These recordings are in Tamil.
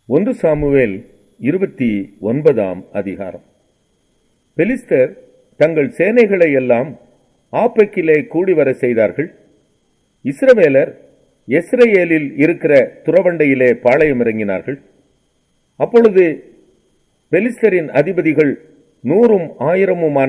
ஒன்று சாமுவேல் இருபத்தி ஒன்பதாம் அதிகாரம் பெலிஸ்தர் தங்கள் சேனைகளை எல்லாம் ஆப்பெக்கிலே கூடிவர செய்தார்கள் இஸ்ரவேலர் எஸ்ரேலில் இருக்கிற துறவண்டையிலே பாளையம் இறங்கினார்கள் அப்பொழுது பெலிஸ்தரின் அதிபதிகள் நூறும் ஆயிரமுமான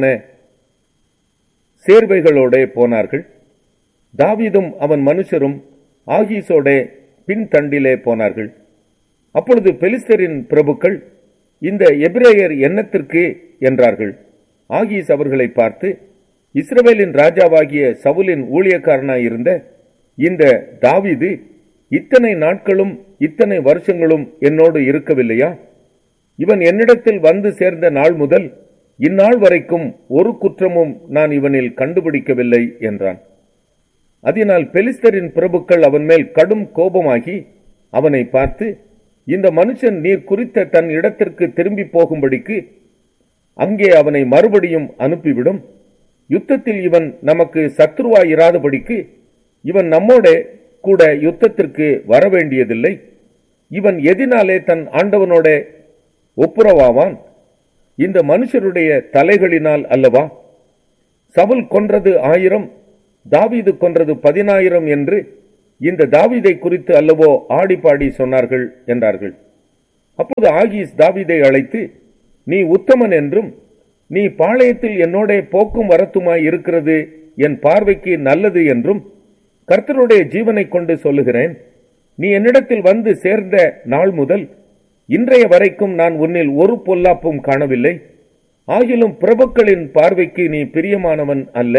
சேர்வைகளோடே போனார்கள் தாவீதும் அவன் மனுஷரும் ஆகீஸோடே பின்தண்டிலே போனார்கள் அப்பொழுது பெலிஸ்தரின் பிரபுக்கள் இந்த எபிரேயர் என்னத்திற்கு என்றார்கள் ஆகீஸ் அவர்களை பார்த்து இஸ்ரவேலின் ராஜாவாகிய சவுலின் ஊழியக்காரனாயிருந்த இந்த தாவீது இத்தனை நாட்களும் இத்தனை வருஷங்களும் என்னோடு இருக்கவில்லையா இவன் என்னிடத்தில் வந்து சேர்ந்த நாள் முதல் இந்நாள் வரைக்கும் ஒரு குற்றமும் நான் இவனில் கண்டுபிடிக்கவில்லை என்றான் அதனால் பெலிஸ்தரின் பிரபுக்கள் அவன் மேல் கடும் கோபமாகி அவனை பார்த்து இந்த மனுஷன் நீர் குறித்த தன் இடத்திற்கு திரும்பி போகும்படிக்கு அங்கே அவனை மறுபடியும் அனுப்பிவிடும் யுத்தத்தில் இவன் நமக்கு சத்ருவாயிராதபடிக்கு இவன் நம்மோட கூட யுத்தத்திற்கு வரவேண்டியதில்லை இவன் எதினாலே தன் ஆண்டவனோட ஒப்புரவாவான் இந்த மனுஷருடைய தலைகளினால் அல்லவா சவுல் கொன்றது ஆயிரம் தாவீது கொன்றது பதினாயிரம் என்று இந்த தாவீதை குறித்து அல்லவோ ஆடி பாடி சொன்னார்கள் என்றார்கள் அப்போது ஆகீஸ் தாவீதை அழைத்து நீ உத்தமன் என்றும் நீ பாளையத்தில் என்னோட போக்கும் வரத்துமாய் இருக்கிறது என் பார்வைக்கு நல்லது என்றும் கர்த்தருடைய ஜீவனை கொண்டு சொல்லுகிறேன் நீ என்னிடத்தில் வந்து சேர்ந்த நாள் முதல் இன்றைய வரைக்கும் நான் உன்னில் ஒரு பொல்லாப்பும் காணவில்லை ஆகிலும் பிரபுக்களின் பார்வைக்கு நீ பிரியமானவன் அல்ல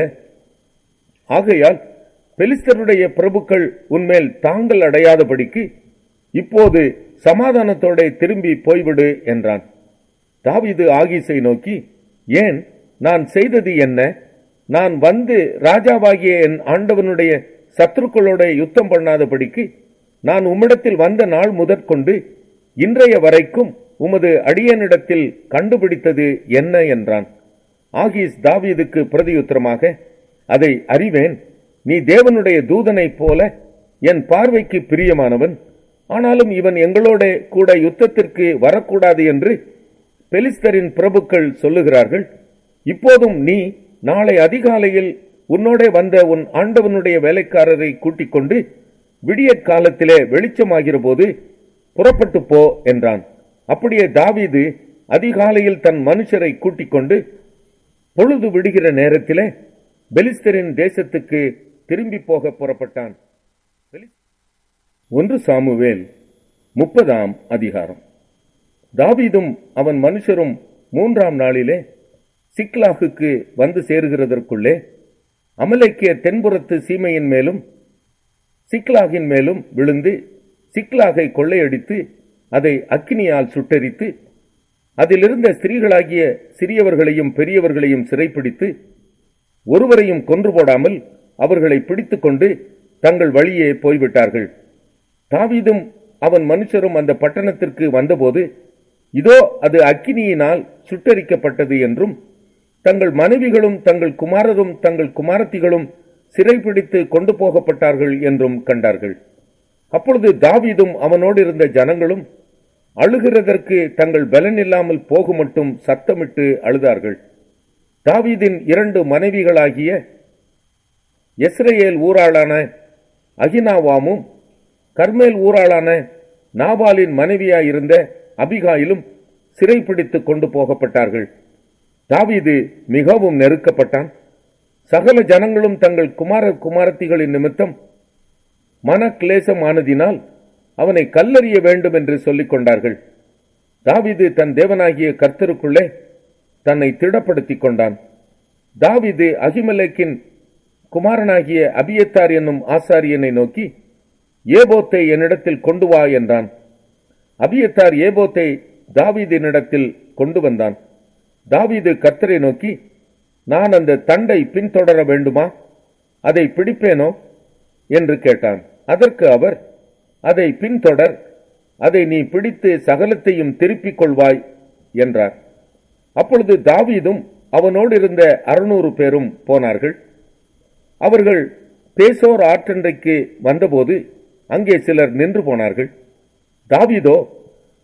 ஆகையால் பெலிஸ்தருடைய பிரபுக்கள் உன்மேல் தாங்கள் அடையாதபடிக்கு இப்போது சமாதானத்தோட திரும்பி போய்விடு என்றான் தாவிது ஆகீஸை நோக்கி ஏன் நான் செய்தது என்ன நான் வந்து ராஜாவாகிய என் ஆண்டவனுடைய சத்துருக்களோட யுத்தம் பண்ணாதபடிக்கு நான் உம்மிடத்தில் வந்த நாள் முதற்கொண்டு இன்றைய வரைக்கும் உமது அடியனிடத்தில் கண்டுபிடித்தது என்ன என்றான் ஆகீஸ் தாவீதுக்கு பிரதியுத்தரமாக அதை அறிவேன் நீ தேவனுடைய தூதனைப் போல என் பார்வைக்கு பிரியமானவன் ஆனாலும் இவன் எங்களோட கூட யுத்தத்திற்கு வரக்கூடாது என்று பெலிஸ்தரின் பிரபுக்கள் சொல்லுகிறார்கள் இப்போதும் நீ நாளை அதிகாலையில் உன்னோட வந்த உன் ஆண்டவனுடைய வேலைக்காரரை கூட்டிக் கொண்டு விடியற் காலத்திலே வெளிச்சமாகிற போது புறப்பட்டு போ என்றான் அப்படியே தாவீது அதிகாலையில் தன் மனுஷரை கூட்டிக் கொண்டு பொழுது விடுகிற நேரத்திலே பெலிஸ்தரின் தேசத்துக்கு திரும்பி போக புறப்பட்டான் ஒன்று சாமுவேல் முப்பதாம் அதிகாரம் தாவீதும் அவன் மனுஷரும் மூன்றாம் நாளிலே சிக்லாகுக்கு வந்து சேருகிறதற்குள்ளே அமலைக்கிய தென்புறத்து சீமையின் மேலும் சிக்லாகின் மேலும் விழுந்து சிக்லாகை கொள்ளையடித்து அதை அக்கினியால் சுட்டெரித்து அதிலிருந்த ஸ்திரீகளாகிய சிறியவர்களையும் பெரியவர்களையும் சிறைப்பிடித்து ஒருவரையும் கொன்று போடாமல் அவர்களை பிடித்துக் கொண்டு தங்கள் வழியே போய்விட்டார்கள் தாவீதும் அவன் மனுஷரும் அந்த பட்டணத்திற்கு வந்தபோது இதோ அது அக்கினியினால் சுட்டரிக்கப்பட்டது என்றும் தங்கள் மனைவிகளும் தங்கள் குமாரரும் தங்கள் குமாரத்திகளும் சிறைப்பிடித்து கொண்டு போகப்பட்டார்கள் என்றும் கண்டார்கள் அப்பொழுது தாவீதும் அவனோடு இருந்த ஜனங்களும் அழுகிறதற்கு தங்கள் பலன் இல்லாமல் போக மட்டும் சத்தமிட்டு அழுதார்கள் தாவீதின் இரண்டு மனைவிகளாகிய எஸ்ரேல் ஊராளான அகினாவாமும் கர்மேல் ஊராளான நாபாலின் மனைவியாயிருந்த அபிகாயிலும் சிறைப்பிடித்து கொண்டு போகப்பட்டார்கள் தாவீது மிகவும் நெருக்கப்பட்டான் சகல ஜனங்களும் தங்கள் குமார குமாரத்திகளின் நிமித்தம் மன கிளேசமானதினால் அவனை கல்லறிய வேண்டும் என்று சொல்லிக் கொண்டார்கள் தாவிது தன் தேவனாகிய கர்த்தருக்குள்ளே தன்னை திடப்படுத்திக் கொண்டான் தாவிது அகிமலேக்கின் குமாரனாகிய அபியத்தார் என்னும் ஆசாரியனை நோக்கி ஏபோத்தை என்னிடத்தில் கொண்டு வா என்றான் அபியத்தார் ஏபோத்தை தாவீதினிடத்தில் கொண்டு வந்தான் தாவீது கர்த்தரை நோக்கி நான் அந்த தண்டை பின்தொடர வேண்டுமா அதை பிடிப்பேனோ என்று கேட்டான் அதற்கு அவர் அதை பின்தொடர் அதை நீ பிடித்து சகலத்தையும் திருப்பிக் கொள்வாய் என்றார் அப்பொழுது தாவீதும் அவனோடு இருந்த அறுநூறு பேரும் போனார்கள் அவர்கள் பேசோர் ஆற்றண்டைக்கு வந்தபோது அங்கே சிலர் நின்று போனார்கள் தாவீதோ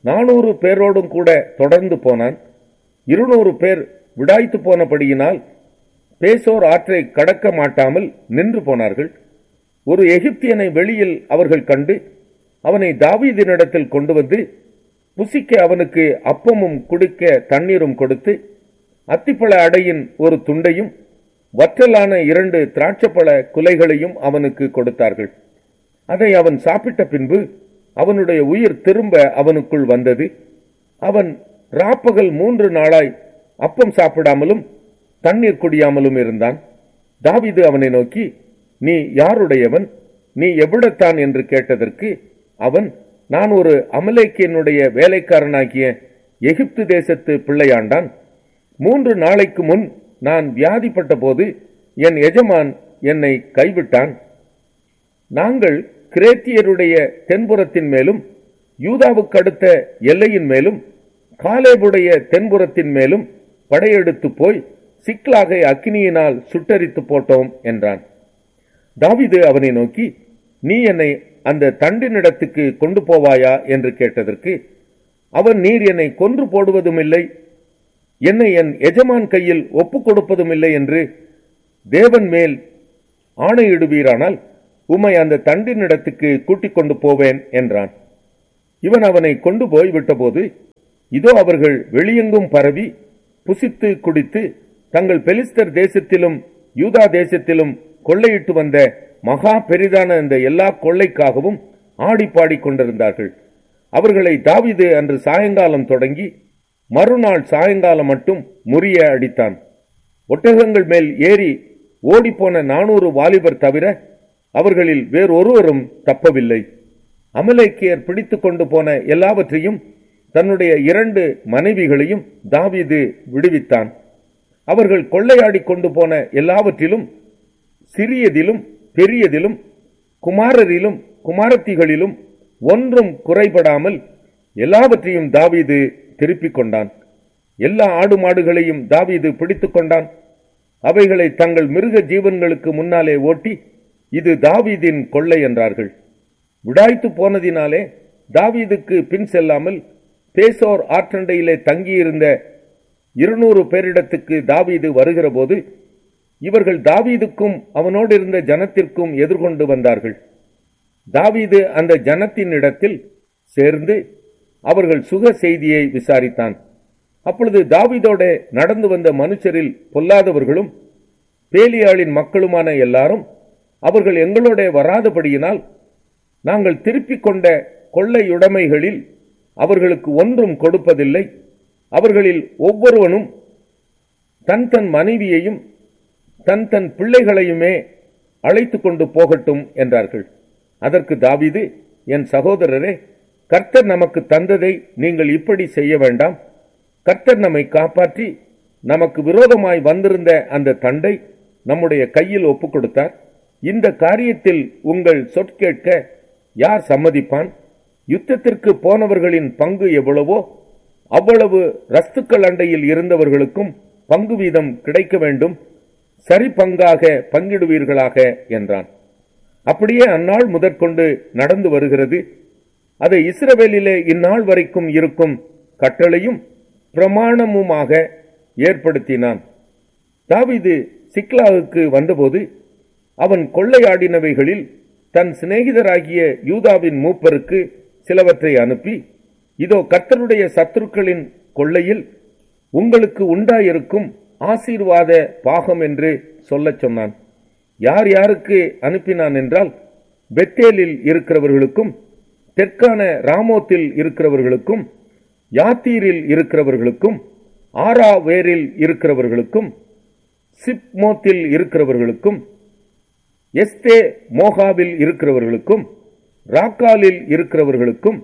நானூறு பேரோடும் கூட தொடர்ந்து போனான் இருநூறு பேர் விடாய்த்து போனபடியினால் பேசோர் ஆற்றை கடக்க மாட்டாமல் நின்று போனார்கள் ஒரு எகிப்தியனை வெளியில் அவர்கள் கண்டு அவனை தாவீதினிடத்தில் கொண்டு வந்து புசிக்க அவனுக்கு அப்பமும் குடிக்க தண்ணீரும் கொடுத்து அத்திப்பழ அடையின் ஒரு துண்டையும் வற்றலான இரண்டு திராட்சப்பழ குலைகளையும் அவனுக்கு கொடுத்தார்கள் அதை அவன் சாப்பிட்ட பின்பு அவனுடைய உயிர் திரும்ப அவனுக்குள் வந்தது அவன் ராப்பகல் மூன்று நாளாய் அப்பம் சாப்பிடாமலும் தண்ணீர் குடியாமலும் இருந்தான் தாவீது அவனை நோக்கி நீ யாருடையவன் நீ எவ்விடத்தான் என்று கேட்டதற்கு அவன் நான் ஒரு அமலேக்கியனுடைய வேலைக்காரனாகிய எகிப்து தேசத்து பிள்ளையாண்டான் மூன்று நாளைக்கு முன் நான் வியாதிப்பட்ட போது என் எஜமான் என்னை கைவிட்டான் நாங்கள் கிரேத்தியருடைய தென்புறத்தின் மேலும் யூதாவுக்கு அடுத்த எல்லையின் மேலும் காலேபுடைய தென்புறத்தின் மேலும் படையெடுத்து போய் சிக்லாகை அக்கினியினால் சுட்டரித்து போட்டோம் என்றான் தாவிது அவனை நோக்கி நீ என்னை அந்த தண்டினிடத்துக்கு கொண்டு போவாயா என்று கேட்டதற்கு அவன் நீர் என்னை கொன்று போடுவதும் இல்லை என்னை என் எஜமான் கையில் ஒப்புக் கொடுப்பதும் இல்லை என்று தேவன் மேல் ஆணையிடுவீரானால் உம்மை அந்த தண்டினிடத்துக்கு கூட்டிக் கொண்டு போவேன் என்றான் இவன் அவனை கொண்டு போய் விட்டபோது இதோ அவர்கள் வெளியெங்கும் பரவி புசித்து குடித்து தங்கள் பெலிஸ்தர் தேசத்திலும் யூதா தேசத்திலும் கொள்ளையிட்டு வந்த மகா பெரிதான இந்த எல்லா கொள்ளைக்காகவும் ஆடி பாடிக் கொண்டிருந்தார்கள் அவர்களை தாவிது அன்று சாயங்காலம் தொடங்கி மறுநாள் சாயங்காலம் மட்டும் முறிய அடித்தான் ஒட்டகங்கள் மேல் ஏறி ஓடிப்போன நானூறு வாலிபர் தவிர அவர்களில் வேறொருவரும் தப்பவில்லை அமலேக்கியர் பிடித்துக் கொண்டு போன எல்லாவற்றையும் தன்னுடைய இரண்டு மனைவிகளையும் தாவீது விடுவித்தான் அவர்கள் கொள்ளையாடி கொண்டு போன எல்லாவற்றிலும் சிறியதிலும் பெரியதிலும் குமாரரிலும் குமாரத்திகளிலும் ஒன்றும் குறைபடாமல் எல்லாவற்றையும் தாவீது திருப்பிக் கொண்டான் எல்லா ஆடு மாடுகளையும் தாவீது பிடித்துக் கொண்டான் அவைகளை தங்கள் மிருக ஜீவன்களுக்கு முன்னாலே ஓட்டி இது தாவீதின் கொள்ளை என்றார்கள் விடாய்த்து போனதினாலே தாவீதுக்கு பின் செல்லாமல் பேசோர் ஆற்றண்டையிலே தங்கியிருந்த இருநூறு பேரிடத்துக்கு தாவீது வருகிற போது இவர்கள் தாவீதுக்கும் அவனோடு இருந்த ஜனத்திற்கும் எதிர்கொண்டு வந்தார்கள் தாவீது அந்த ஜனத்தின் இடத்தில் சேர்ந்து அவர்கள் சுக செய்தியை விசாரித்தான் அப்பொழுது தாவீதோட நடந்து வந்த மனுஷரில் பொல்லாதவர்களும் பேலியாளின் மக்களுமான எல்லாரும் அவர்கள் எங்களோட வராதபடியினால் நாங்கள் திருப்பிக் கொண்ட கொள்ளையுடைமைகளில் அவர்களுக்கு ஒன்றும் கொடுப்பதில்லை அவர்களில் ஒவ்வொருவனும் தன் தன் மனைவியையும் தன் தன் பிள்ளைகளையுமே அழைத்து கொண்டு போகட்டும் என்றார்கள் அதற்கு தாவீது என் சகோதரரே கர்த்தர் நமக்கு தந்ததை நீங்கள் இப்படி செய்ய வேண்டாம் கர்த்தர் நம்மை காப்பாற்றி நமக்கு விரோதமாய் வந்திருந்த அந்த தண்டை நம்முடைய கையில் ஒப்புக் கொடுத்தார் இந்த காரியத்தில் உங்கள் சொற்கேட்க யார் சம்மதிப்பான் யுத்தத்திற்கு போனவர்களின் பங்கு எவ்வளவோ அவ்வளவு ரஸ்துக்கள் அண்டையில் இருந்தவர்களுக்கும் பங்கு வீதம் கிடைக்க வேண்டும் சரி பங்காக பங்கிடுவீர்களாக என்றான் அப்படியே அந்நாள் முதற்கொண்டு நடந்து வருகிறது அதை இஸ்ரவேலிலே இந்நாள் வரைக்கும் இருக்கும் கட்டளையும் பிரமாணமுமாக ஏற்படுத்தினான் தாவீது சிக்லாவுக்கு வந்தபோது அவன் கொள்ளையாடினவைகளில் தன் சிநேகிதராகிய யூதாவின் மூப்பருக்கு சிலவற்றை அனுப்பி இதோ கர்த்தருடைய சத்துருக்களின் கொள்ளையில் உங்களுக்கு உண்டாயிருக்கும் ஆசீர்வாத பாகம் என்று சொல்லச் சொன்னான் யார் யாருக்கு அனுப்பினான் என்றால் பெத்தேலில் இருக்கிறவர்களுக்கும் தெற்கான ராமோத்தில் இருக்கிறவர்களுக்கும் யாத்தீரில் இருக்கிறவர்களுக்கும் ஆராவேரில் இருக்கிறவர்களுக்கும் சிப்மோத்தில் இருக்கிறவர்களுக்கும் எஸ்தே மோகாவில் இருக்கிறவர்களுக்கும் ராக்காலில் இருக்கிறவர்களுக்கும்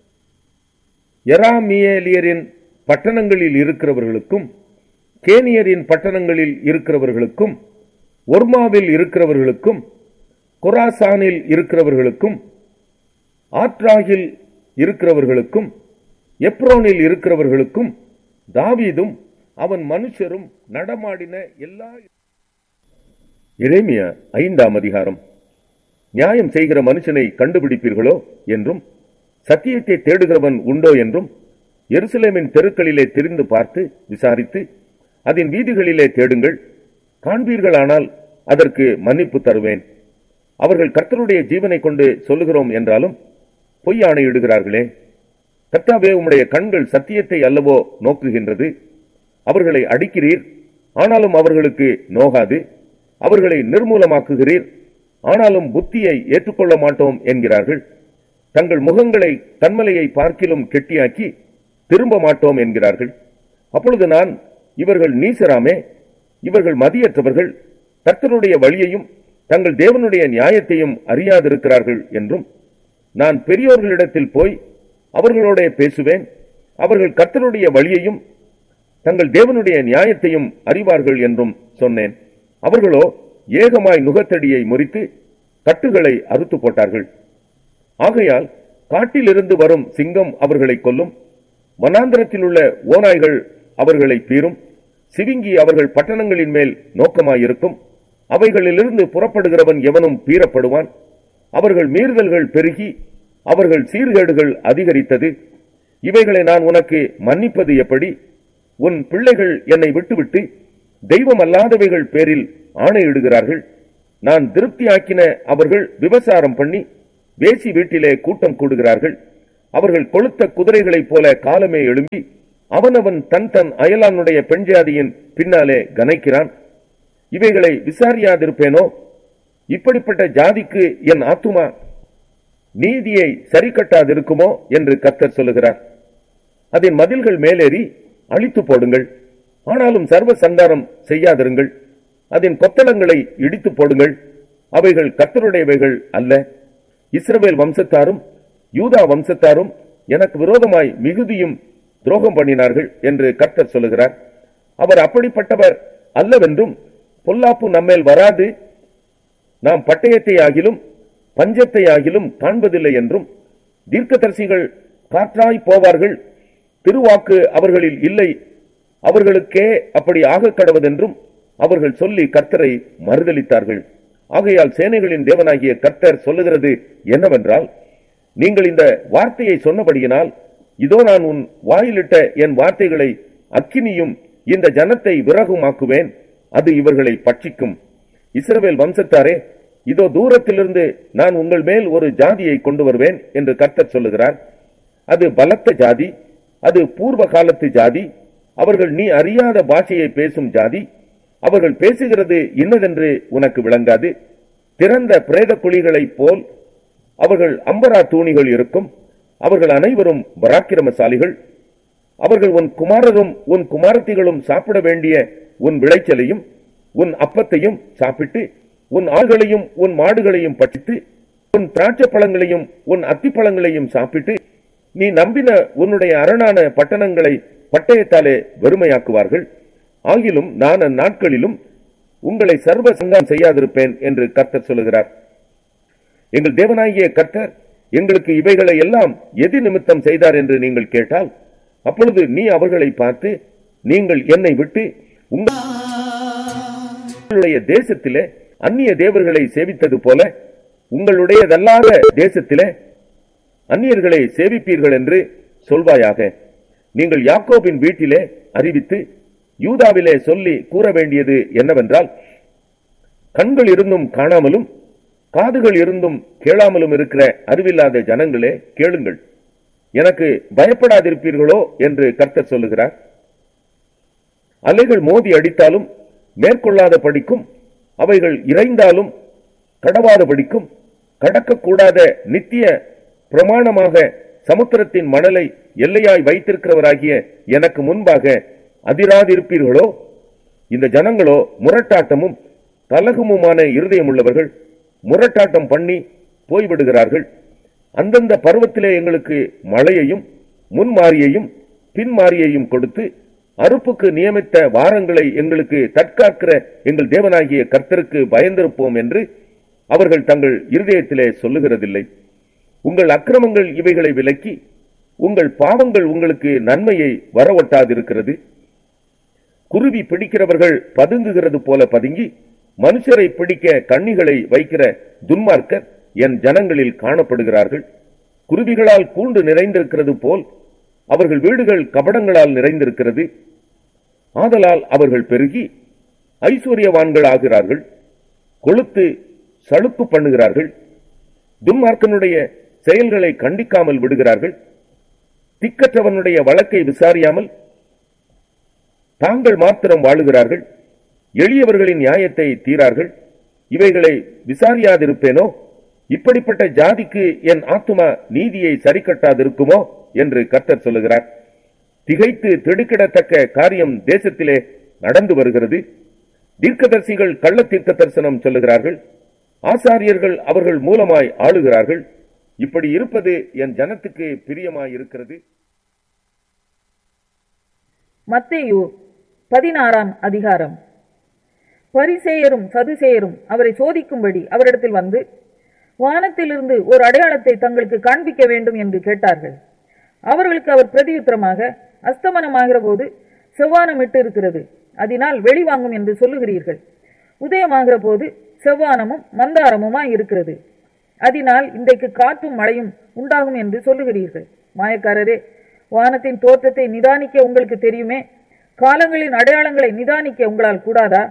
எராமியேலியரின் பட்டணங்களில் இருக்கிறவர்களுக்கும் கேனியரின் பட்டணங்களில் இருக்கிறவர்களுக்கும் ஒர்மாவில் இருக்கிறவர்களுக்கும் கொராசானில் இருக்கிறவர்களுக்கும் ஆத்ராகில் இருக்கிறவர்களுக்கும் எப்ரோனில் இருக்கிறவர்களுக்கும் தாவீதும் அவன் மனுஷரும் நடமாடின எல்லா இறைமியா ஐந்தாம் அதிகாரம் நியாயம் செய்கிற மனுஷனை கண்டுபிடிப்பீர்களோ என்றும் சத்தியத்தை தேடுகிறவன் உண்டோ என்றும் எருசலேமின் தெருக்களிலே திரிந்து பார்த்து விசாரித்து அதன் வீதிகளிலே தேடுங்கள் காண்பீர்களானால் அதற்கு மன்னிப்பு தருவேன் அவர்கள் கர்த்தருடைய ஜீவனை கொண்டு சொல்லுகிறோம் என்றாலும் பொய் ஆணையிடுகிறார்களே கர்த்தாவே உம்முடைய கண்கள் சத்தியத்தை அல்லவோ நோக்குகின்றது அவர்களை அடிக்கிறீர் ஆனாலும் அவர்களுக்கு நோகாது அவர்களை நிர்மூலமாக்குகிறீர் ஆனாலும் புத்தியை ஏற்றுக்கொள்ள மாட்டோம் என்கிறார்கள் தங்கள் முகங்களை தன்மலையை பார்க்கிலும் கெட்டியாக்கி திரும்ப மாட்டோம் என்கிறார்கள் அப்பொழுது நான் இவர்கள் நீசராமே இவர்கள் மதியற்றவர்கள் கர்த்தருடைய வழியையும் தங்கள் தேவனுடைய நியாயத்தையும் அறியாதிருக்கிறார்கள் என்றும் நான் பெரியோர்களிடத்தில் போய் அவர்களோட பேசுவேன் அவர்கள் கர்த்தருடைய வழியையும் தங்கள் தேவனுடைய நியாயத்தையும் அறிவார்கள் என்றும் சொன்னேன் அவர்களோ ஏகமாய் நுகத்தடியை முறித்து கட்டுகளை அறுத்து போட்டார்கள் ஆகையால் காட்டிலிருந்து வரும் சிங்கம் அவர்களை கொல்லும் வனாந்திரத்தில் உள்ள ஓநாய்கள் அவர்களை பீரும் சிவிங்கி அவர்கள் பட்டணங்களின் மேல் நோக்கமாயிருக்கும் அவைகளிலிருந்து புறப்படுகிறவன் எவனும் பீறப்படுவான் அவர்கள் மீறுதல்கள் பெருகி அவர்கள் சீர்கேடுகள் அதிகரித்தது இவைகளை நான் உனக்கு மன்னிப்பது எப்படி உன் பிள்ளைகள் என்னை விட்டுவிட்டு தெய்வம் அல்லாதவைகள் பேரில் ஆணையிடுகிறார்கள் நான் திருப்தியாக்கின அவர்கள் விபசாரம் பண்ணி வேசி வீட்டிலே கூட்டம் கூடுகிறார்கள் அவர்கள் கொளுத்த குதிரைகளைப் போல காலமே எழும்பி அவனவன் தன் தன் அயலானுடைய பெண் ஜாதியின் பின்னாலே கனைக்கிறான் இவைகளை விசாரியாதிருப்பேனோ இப்படிப்பட்ட ஜாதிக்கு என் ஆத்துமா நீதியை சரி கட்டாதிருக்குமோ என்று கர்த்தர் சொல்லுகிறார் அதன் மதில்கள் மேலேறி அழித்து போடுங்கள் ஆனாலும் சர்வ சந்தானம் செய்யாதிருங்கள் அதன் கொத்தளங்களை இடித்து போடுங்கள் அவைகள் கர்த்தருடையவைகள் அல்ல இஸ்ரவேல் வம்சத்தாரும் யூதா வம்சத்தாரும் எனக்கு விரோதமாய் மிகுதியும் துரோகம் பண்ணினார்கள் என்று கர்த்தர் சொல்லுகிறார் அவர் அப்படிப்பட்டவர் அல்லவென்றும் பொல்லாப்பு நம்மேல் வராது நாம் பட்டயத்தை ஆகிலும் பஞ்சத்தை ஆகிலும் காண்பதில்லை என்றும் தீர்க்கதரிசிகள் காற்றாய் போவார்கள் திருவாக்கு அவர்களில் இல்லை அவர்களுக்கே அப்படி ஆக கடவதென்றும் அவர்கள் சொல்லி கர்த்தரை மறுதளித்தார்கள் ஆகையால் சேனைகளின் தேவனாகிய கர்த்தர் சொல்லுகிறது என்னவென்றால் நீங்கள் இந்த வார்த்தையை சொன்னபடியினால் இதோ நான் உன் வாயிலிட்ட என் வார்த்தைகளை அக்கினியும் இந்த ஜனத்தை விறகுமாக்குவேன் அது இவர்களை பட்சிக்கும் இஸ்ரவேல் வம்சத்தாரே இதோ தூரத்திலிருந்து நான் உங்கள் மேல் ஒரு ஜாதியை கொண்டு வருவேன் என்று கர்த்தர் சொல்லுகிறார் அது பலத்த ஜாதி அது பூர்வ காலத்து ஜாதி அவர்கள் நீ அறியாத பாஷையை பேசும் ஜாதி அவர்கள் பேசுகிறது இன்னதென்று உனக்கு விளங்காது திறந்த பிரேத குழிகளைப் போல் அவர்கள் அம்பரா தூணிகள் இருக்கும் அவர்கள் அனைவரும் பராக்கிரமசாலிகள் அவர்கள் உன் குமாரரும் உன் குமாரத்திகளும் சாப்பிட வேண்டிய உன் விளைச்சலையும் உன் அப்பத்தையும் சாப்பிட்டு உன் ஆள்களையும் உன் மாடுகளையும் பட்சித்து உன் திராட்சை பழங்களையும் உன் அத்திப்பழங்களையும் சாப்பிட்டு நீ நம்பின உன்னுடைய அரணான பட்டணங்களை பட்டயத்தாலே வெறுமையாக்குவார்கள் ஆகிலும் நான் அந்நாட்களிலும் உங்களை சர்வ சங்கம் செய்யாதிருப்பேன் என்று கர்த்தர் சொல்லுகிறார் எங்கள் தேவனாகிய கர்த்தர் எங்களுக்கு இவைகளை எல்லாம் எது நிமித்தம் செய்தார் என்று நீங்கள் கேட்டால் அப்பொழுது நீ அவர்களை பார்த்து நீங்கள் என்னை விட்டு உங்களுடைய தேசத்திலே அந்நிய தேவர்களை சேவித்தது போல உங்களுடையதல்லாத தேசத்திலே அந்நியர்களை சேவிப்பீர்கள் என்று சொல்வாயாக நீங்கள் யாக்கோபின் வீட்டிலே அறிவித்து யூதாவிலே சொல்லி கூற வேண்டியது என்னவென்றால் கண்கள் இருந்தும் காணாமலும் காதுகள் இருந்தும் கேளாமலும் இருக்கிற அறிவில்லாத ஜனங்களே கேளுங்கள் எனக்கு பயப்படாதிருப்பீர்களோ என்று கர்த்தர் சொல்லுகிறார் அலைகள் மோதி அடித்தாலும் மேற்கொள்ளாத படிக்கும் அவைகள் இறைந்தாலும் கடவாத படிக்கும் கடக்கக்கூடாத நித்திய பிரமாணமாக சமுத்திரத்தின் மணலை எல்லையாய் வைத்திருக்கிறவராகிய எனக்கு முன்பாக அதிராதிருப்பீர்களோ இந்த ஜனங்களோ முரட்டாட்டமும் கலகமுமான இருதயம் உள்ளவர்கள் முரட்டாட்டம் பண்ணி போய்விடுகிறார்கள் அந்தந்த பருவத்திலே எங்களுக்கு மழையையும் முன்மாரியையும் பின்மாரியையும் கொடுத்து அறுப்புக்கு நியமித்த வாரங்களை எங்களுக்கு தற்காக்கிற எங்கள் தேவனாகிய கர்த்தருக்கு பயந்திருப்போம் என்று அவர்கள் தங்கள் இருதயத்திலே சொல்லுகிறதில்லை உங்கள் அக்கிரமங்கள் இவைகளை விலக்கி உங்கள் பாவங்கள் உங்களுக்கு நன்மையை வரவொட்டாதிருக்கிறது குருவி பிடிக்கிறவர்கள் பதுங்குகிறது போல பதுங்கி மனுஷரை பிடிக்க கண்ணிகளை வைக்கிற துன்மார்க்கர் என் ஜனங்களில் காணப்படுகிறார்கள் குருவிகளால் கூண்டு நிறைந்திருக்கிறது போல் அவர்கள் வீடுகள் கபடங்களால் நிறைந்திருக்கிறது ஆதலால் அவர்கள் பெருகி ஐஸ்வர்யவான்கள் ஆகிறார்கள் கொளுத்து சலுப்பு பண்ணுகிறார்கள் துன்மார்க்கனுடைய செயல்களை கண்டிக்காமல் விடுகிறார்கள் திக்கற்றவனுடைய வழக்கை விசாரியாமல் தாங்கள் மாத்திரம் வாழுகிறார்கள் எளியவர்களின் நியாயத்தை தீரார்கள் இவைகளை விசாரியாதிருப்பேனோ இப்படிப்பட்ட ஜாதிக்கு என் ஆத்துமா நீதியை சரிக்கட்டாதிருக்குமோ என்று கர்த்தர் சொல்லுகிறார் திகைத்து திடுக்கிடத்தக்க காரியம் தேசத்திலே நடந்து வருகிறது தீர்க்கதரிசிகள் கள்ள தீர்க்க தரிசனம் சொல்லுகிறார்கள் ஆசாரியர்கள் அவர்கள் மூலமாய் ஆளுகிறார்கள் இப்படி இருப்பது என் ஜனத்துக்கு பிரியமாய் இருக்கிறது மத்தேயு பதினாறாம் அதிகாரம் பரிசேயரும் சதுசேயரும் அவரை சோதிக்கும்படி அவரிடத்தில் வந்து வானத்திலிருந்து ஒரு அடையாளத்தை தங்களுக்கு காண்பிக்க வேண்டும் என்று கேட்டார்கள் அவர்களுக்கு அவர் பிரதியுத்தரமாக அஸ்தமனமாகிற போது செவ்வானம் இட்டு இருக்கிறது அதனால் வெளிவாங்கும் என்று சொல்லுகிறீர்கள் உதயமாகிற போது செவ்வானமும் மந்தாரமுமாய் இருக்கிறது அதனால் இன்றைக்கு காற்றும் மழையும் உண்டாகும் என்று சொல்லுகிறீர்கள் மாயக்காரரே வானத்தின் தோற்றத்தை நிதானிக்க உங்களுக்கு தெரியுமே காலங்களின் அடையாளங்களை நிதானிக்க உங்களால் கூடாதா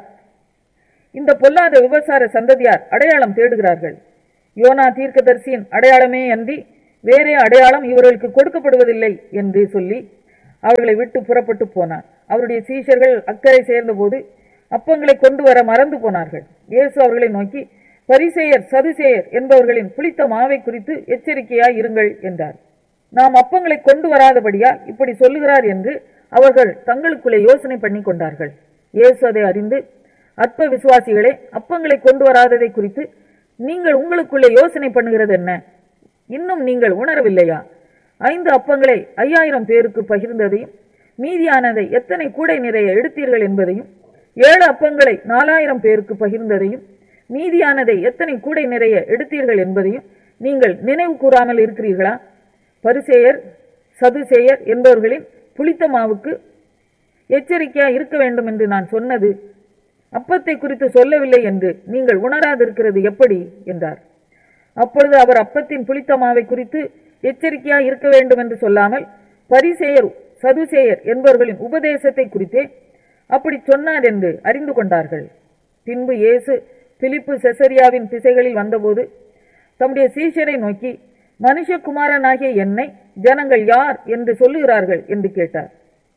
இந்த பொல்லாத விபசார சந்ததியார் அடையாளம் தேடுகிறார்கள் யோனா தீர்க்கதரிசியின் அடையாளமே அன்றி வேறே அடையாளம் இவர்களுக்கு கொடுக்கப்படுவதில்லை என்று சொல்லி அவர்களை விட்டு புறப்பட்டு போனார் அவருடைய சீஷர்கள் அக்கறை சேர்ந்தபோது அப்பங்களை கொண்டு வர மறந்து போனார்கள் இயேசு அவர்களை நோக்கி பரிசேயர் சதுசேயர் என்பவர்களின் புளித்த மாவை குறித்து எச்சரிக்கையாய் இருங்கள் என்றார் நாம் அப்பங்களை கொண்டு வராதபடியா இப்படி சொல்லுகிறார் என்று அவர்கள் தங்களுக்குள்ளே யோசனை பண்ணி கொண்டார்கள் இயேசு அதை அறிந்து அற்ப விசுவாசிகளே அப்பங்களை கொண்டு வராததை குறித்து நீங்கள் உங்களுக்குள்ளே யோசனை பண்ணுகிறது என்ன இன்னும் நீங்கள் உணரவில்லையா ஐந்து அப்பங்களை ஐயாயிரம் பேருக்கு பகிர்ந்ததையும் மீதியானதை எத்தனை கூடை நிறைய எடுத்தீர்கள் என்பதையும் ஏழு அப்பங்களை நாலாயிரம் பேருக்கு பகிர்ந்ததையும் மீதியானதை எத்தனை கூடை நிறைய எடுத்தீர்கள் என்பதையும் நீங்கள் நினைவு கூறாமல் இருக்கிறீர்களா பரிசேயர் சதுசேயர் என்பவர்களின் புளித்த மாவுக்கு எச்சரிக்கையா இருக்க வேண்டும் என்று நான் சொன்னது அப்பத்தை குறித்து சொல்லவில்லை என்று நீங்கள் உணராதிருக்கிறது எப்படி என்றார் அப்பொழுது அவர் அப்பத்தின் புளித்த மாவை குறித்து எச்சரிக்கையா இருக்க வேண்டும் என்று சொல்லாமல் பரிசேயர் சதுசேயர் என்பவர்களின் உபதேசத்தை குறித்தே அப்படி சொன்னார் என்று அறிந்து கொண்டார்கள் பின்பு இயேசு பிலிப்பு செசரியாவின் திசைகளில் வந்தபோது தம்முடைய சீஷரை நோக்கி மனுஷகுமாரனாகிய என்னை ஜனங்கள் யார் என்று சொல்லுகிறார்கள் என்று கேட்டார்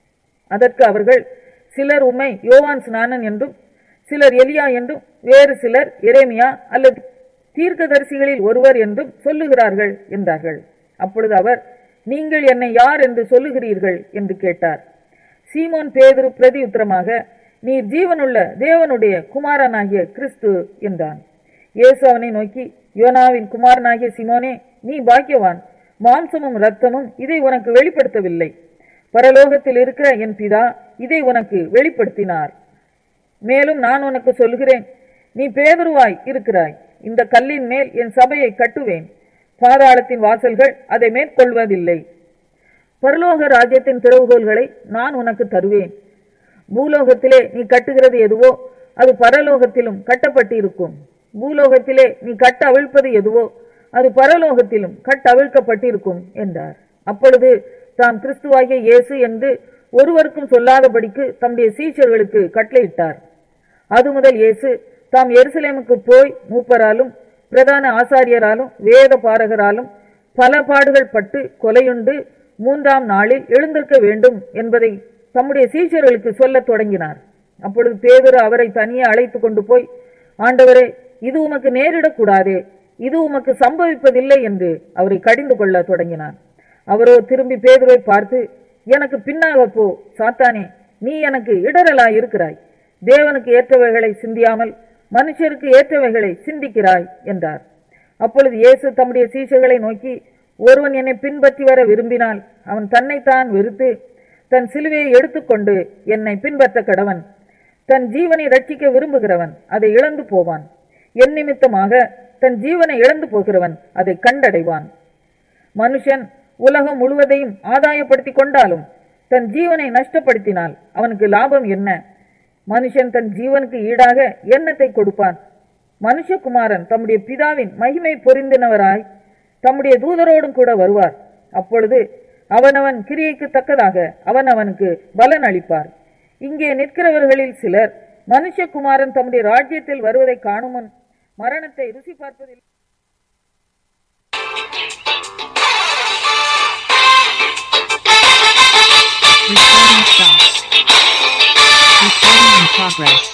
அதற்கு அவர்கள் சிலர் உம்மை யோவான் ஸ்நானன் என்றும் சிலர் எலியா என்றும் வேறு சிலர் எரேமியா அல்லது தீர்க்கதரிசிகளில் ஒருவர் என்றும் சொல்லுகிறார்கள் என்றார்கள் அப்பொழுது அவர் நீங்கள் என்னை யார் என்று சொல்லுகிறீர்கள் என்று கேட்டார் சீமோன் பேதுரு பிரதியுத்தரமாக நீர் ஜீவனுள்ள தேவனுடைய குமாரனாகிய கிறிஸ்து என்றான் இயேசு அவனை நோக்கி யோனாவின் குமாரனாகிய சிமோனே நீ பாக்கியவான் மாம்சமும் இரத்தமும் இதை உனக்கு வெளிப்படுத்தவில்லை பரலோகத்தில் இருக்கிற என் பிதா இதை உனக்கு வெளிப்படுத்தினார் மேலும் நான் உனக்கு சொல்கிறேன் நீ பேதுருவாய் இருக்கிறாய் இந்த கல்லின் மேல் என் சபையை கட்டுவேன் பாதாளத்தின் வாசல்கள் அதை மேற்கொள்வதில்லை பரலோக ராஜ்யத்தின் திறவுகோல்களை நான் உனக்கு தருவேன் பூலோகத்திலே நீ கட்டுகிறது எதுவோ அது பரலோகத்திலும் கட்டப்பட்டிருக்கும் பூலோகத்திலே நீ கட்ட அவிழ்ப்பது எதுவோ அது பரலோகத்திலும் கட்டவிழ்க்கப்பட்டிருக்கும் என்றார் அப்பொழுது தாம் கிறிஸ்துவாகிய இயேசு என்று ஒருவருக்கும் சொல்லாதபடிக்கு தம்முடைய சீஷர்களுக்கு கட்டளையிட்டார் அது முதல் இயேசு தாம் எருசலேமுக்கு போய் மூப்பராலும் பிரதான ஆசாரியராலும் வேத பாரகராலும் பல பாடுகள் பட்டு கொலையுண்டு மூன்றாம் நாளில் எழுந்திருக்க வேண்டும் என்பதை தம்முடைய சீஷர்களுக்கு சொல்லத் தொடங்கினார் அப்பொழுது பேதுரு அவரை தனியே அழைத்து கொண்டு போய் ஆண்டவரே இது உமக்கு நேரிடக்கூடாதே இது உமக்கு சம்பவிப்பதில்லை என்று அவரை கடிந்து கொள்ள தொடங்கினார் அவரோ திரும்பி பேதுருவை பார்த்து எனக்கு பின்னாக போ சாத்தானே நீ எனக்கு இடரலாய் இருக்கிறாய் தேவனுக்கு ஏற்றவைகளை சிந்தியாமல் மனுஷருக்கு ஏற்றவைகளை சிந்திக்கிறாய் என்றார் அப்பொழுது இயேசு தம்முடைய சீஷர்களை நோக்கி ஒருவன் என்னை பின்பற்றி வர விரும்பினால் அவன் தன்னைத்தான் வெறுத்து தன் சிலுவையை எடுத்துக்கொண்டு என்னை பின்பற்ற கடவன் தன் ஜீவனை ரட்சிக்க விரும்புகிறவன் அதை இழந்து போவான் என் நிமித்தமாக தன் ஜீவனை இழந்து போகிறவன் அதை கண்டடைவான் மனுஷன் உலகம் முழுவதையும் ஆதாயப்படுத்திக் கொண்டாலும் தன் ஜீவனை நஷ்டப்படுத்தினால் அவனுக்கு லாபம் என்ன மனுஷன் தன் ஜீவனுக்கு ஈடாக எண்ணத்தை கொடுப்பான் மனுஷகுமாரன் தம்முடைய பிதாவின் மகிமை பொருந்தினவராய் தம்முடைய தூதரோடும் கூட வருவார் அப்பொழுது அவனவன் கிரியைக்கு தக்கதாக அவன் அவனுக்கு பலன் அளிப்பார் இங்கே நிற்கிறவர்களில் சிலர் மனுஷகுமாரன் தம்முடைய ராஜ்யத்தில் வருவதை காணுமுன் மரணத்தை ருசி பார்ப்பதில் Recording stopped. Recording in progress.